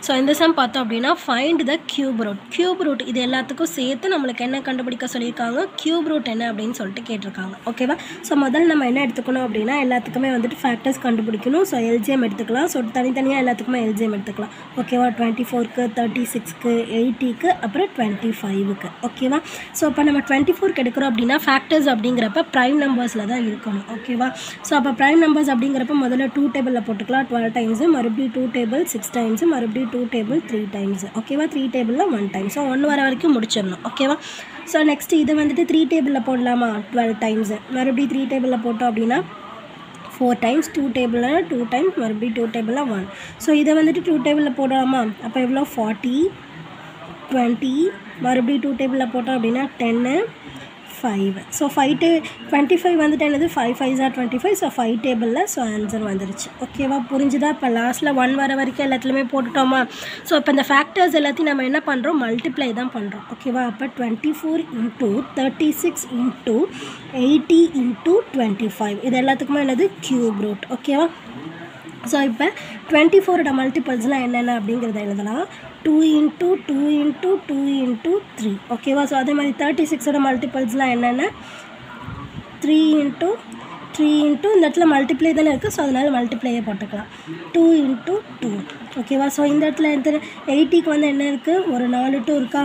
so இந்த sum பார்த்தோம் அப்படின்னா find the cube root cube root இது எல்லாத்துக்கும் சேர்த்து நம்மளுக்கு என்ன கண்டுபிடிக்க சொல்லியிருக்காங்க கியூப் ரூட் என்ன அப்படின்னு சொல்லிட்டு கேட்டிருக்காங்க ஓகேவா ஸோ முதல்ல நம்ம என்ன எடுத்துக்கணும் அப்படின்னா எல்லாத்துக்குமே வந்துட்டு ஃபேக்டர்ஸ் கண்டுபிடிக்கணும் ஸோ எல்ஜிஎம் எடுத்துக்கலாம் ஸோ தனித்தனியாக எல்லாத்துக்குமே எல்ஜிஎம் எடுத்துக்கலாம் ஓகேவா டுவெண்ட்டி ஃபோருக்கு தேர்ட்டி சிக்ஸ்க்கு எயிட்டிக்கு அப்புறம் டுவெண்ட்டி ஃபைவுக்கு ஓகேவா ஸோ இப்போ நம்ம டுவெண்ட்டி ஃபோருக்கு எடுக்கிறோம் அப்படின்னா ஃபேக்டர்ஸ் அப்படிங்கிறப்ப ப்ரைம் நம்பர்ஸில் தான் இருக்கணும் ஓகேவா ஸோ அப்போ ப்ரைம் நம்பர்ஸ் அப்படிங்கிறப்ப முதல்ல டூ டேபிளில் போட்டுக்கலாம் டுவெல் டைம்ஸு மறுபடியும் டூ டேபிள் சிக்ஸ் டைம்ஸு மறுபடியும் டூ டேபிள் த்ரீ டைம்ஸ் ஓகேவா த்ரீ டேபிளில் ஒன் டைம் ஸோ ஒன்று வர வரைக்கும் முடிச்சிடணும் ஓகேவா ஸோ நெக்ஸ்ட் இதை வந்துட்டு த்ரீ டேபிளில் போடலாமா டுவெல் டைம்ஸு மறுபடியும் த்ரீ டேபிளில் போட்டோம் அப்படின்னா ஃபோர் டைம்ஸ் டூ டேபிளில் டூ டைம்ஸ் மறுபடியும் டூ டேபிளில் ஒன் ஸோ இதை வந்துட்டு டூ டேபிளில் போடலாமா அப்போ எவ்வளோ ஃபார்ட்டி டுவெண்ட்டி மறுபடியும் டூ டேபிளில் போட்டோம் அப்படின்னா டென்னு ஃபைவ் ஸோ ஃபைவ் டே டுவெண்ட்டி ஃபைவ் வந்துட்டு என்னது ஃபைவ் ஃபைவ் ஜார் டுவெண்ட்டி ஃபைவ் ஸோ ஃபைவ் டேபிளில் ஸோ ஆன்சர் வந்துருச்சு ஓகேவா புரிஞ்சுதா இப்போ லாஸ்ட்டில் ஒன் வர வரைக்கும் எல்லாத்துலேயுமே போட்டுட்டோமா ஸோ இப்போ இந்த ஃபேக்டர்ஸ் எல்லாத்தையும் நம்ம என்ன பண்ணுறோம் மல்டிப்ளை தான் பண்ணுறோம் ஓகேவா அப்போ twenty four into thirty six into eighty into twenty five இது எல்லாத்துக்குமே என்னது கியூப் ரூட் ஓகேவா ஸோ இப்போ டுவெண்ட்டி ஃபோரோட மல்டிபிள்ஸ்லாம் என்னென்ன அப்படிங்கிறத எழுதலாம் two into two into two into three ஓகேவா ஸோ அதே மாதிரி தேர்ட்டி சிக்ஸோட மல்டிபிள்ஸ்லாம் என்னென்ன த்ரீ இன்ட்டு த்ரீ இன்ட்டு இந்த இடத்துல மல்டிப்ளை தானே இருக்குது ஸோ அதனால் மல்டிப்ளையே போட்டுக்கலாம் டூ இன்ட்டு டூ ஓகேவா ஸோ இந்த இடத்துல எத்தனை எயிட்டிக்கு வந்து என்ன இருக்குது ஒரு நாலு டூ இருக்கா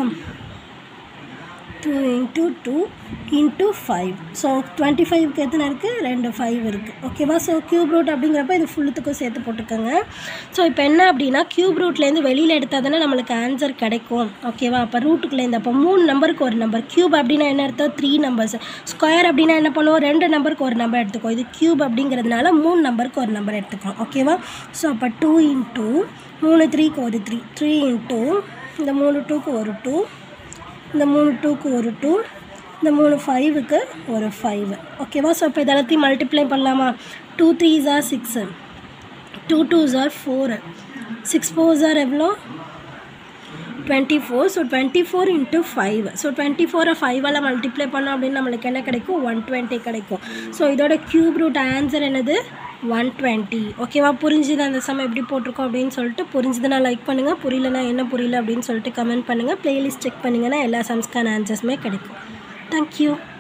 two into two into five so twenty ஃபைவ்க்கு எத்தனை இருக்குது ரெண்டு ஃபைவ் இருக்குது ஓகேவா ஸோ க்யூப் ரூட் அப்படிங்கிறப்ப இது ஃபுல்லுத்துக்கும் சேர்த்து போட்டுக்கோங்க ஸோ இப்போ என்ன அப்படின்னா க்யூப் ரூட்லேருந்து வெளியில் எடுத்தால் தானே நம்மளுக்கு ஆன்சர் கிடைக்கும் ஓகேவா அப்போ ரூட்டுக்குள்ளேருந்து அப்போ மூணு நம்பருக்கு ஒரு நம்பர் க்யூப் அப்படின்னா என்ன அர்த்தம் த்ரீ நம்பர்ஸ் ஸ்கொயர் அப்படின்னா என்ன பண்ணுவோம் ரெண்டு நம்பருக்கு ஒரு நம்பர் எடுத்துக்கோ இது க்யூப் அப்படிங்கிறதுனால மூணு நம்பருக்கு ஒரு நம்பர் எடுத்துக்கிறோம் ஓகேவா ஸோ அப்போ டூ இன்ட்டு மூணு த்ரீக்கு ஒரு த்ரீ த்ரீ இன்ட்டு இந்த மூணு டூக்கு ஒரு டூ இந்த மூணு டூக்கு ஒரு டூ இந்த மூணு ஃபைவுக்கு ஒரு ஃபைவ் ஓகேவா ஸோ இப்போ இதெல்லாத்தையும் மல்டிப்ளை பண்ணலாமா டூ த்ரீ ஜார் சிக்ஸு டூ டூ ஜார் ஃபோரு சிக்ஸ் ஃபோர் ஜார் எவ்வளோ twenty four so twenty four into five so twenty ஃபோரை ஃபைவால் மல்டிப்ளை பண்ணோம் அப்படின்னு நம்மளுக்கு என்ன கிடைக்கும் ஒன் டுவெண்ட்டி கிடைக்கும் ஸோ இதோட க்யூப் ரூட் ஆன்சர் என்னது ஒன் டுவெண்ட்டி ஓகேவா புரிஞ்சுது அந்த சமயம் எப்படி போட்டிருக்கோம் அப்படின்னு சொல்லிட்டு புரிஞ்சுதுன்னா லைக் பண்ணுங்கள் புரியலனா என்ன புரியல அப்படின்னு சொல்லிட்டு கமெண்ட் பண்ணுங்கள் ப்ளேலிஸ்ட் செக் பண்ணிங்கன்னா எல்லா சம்ஸ்க்கான ஆன்சர்ஸுமே கிடைக்கும் தேங்க்யூ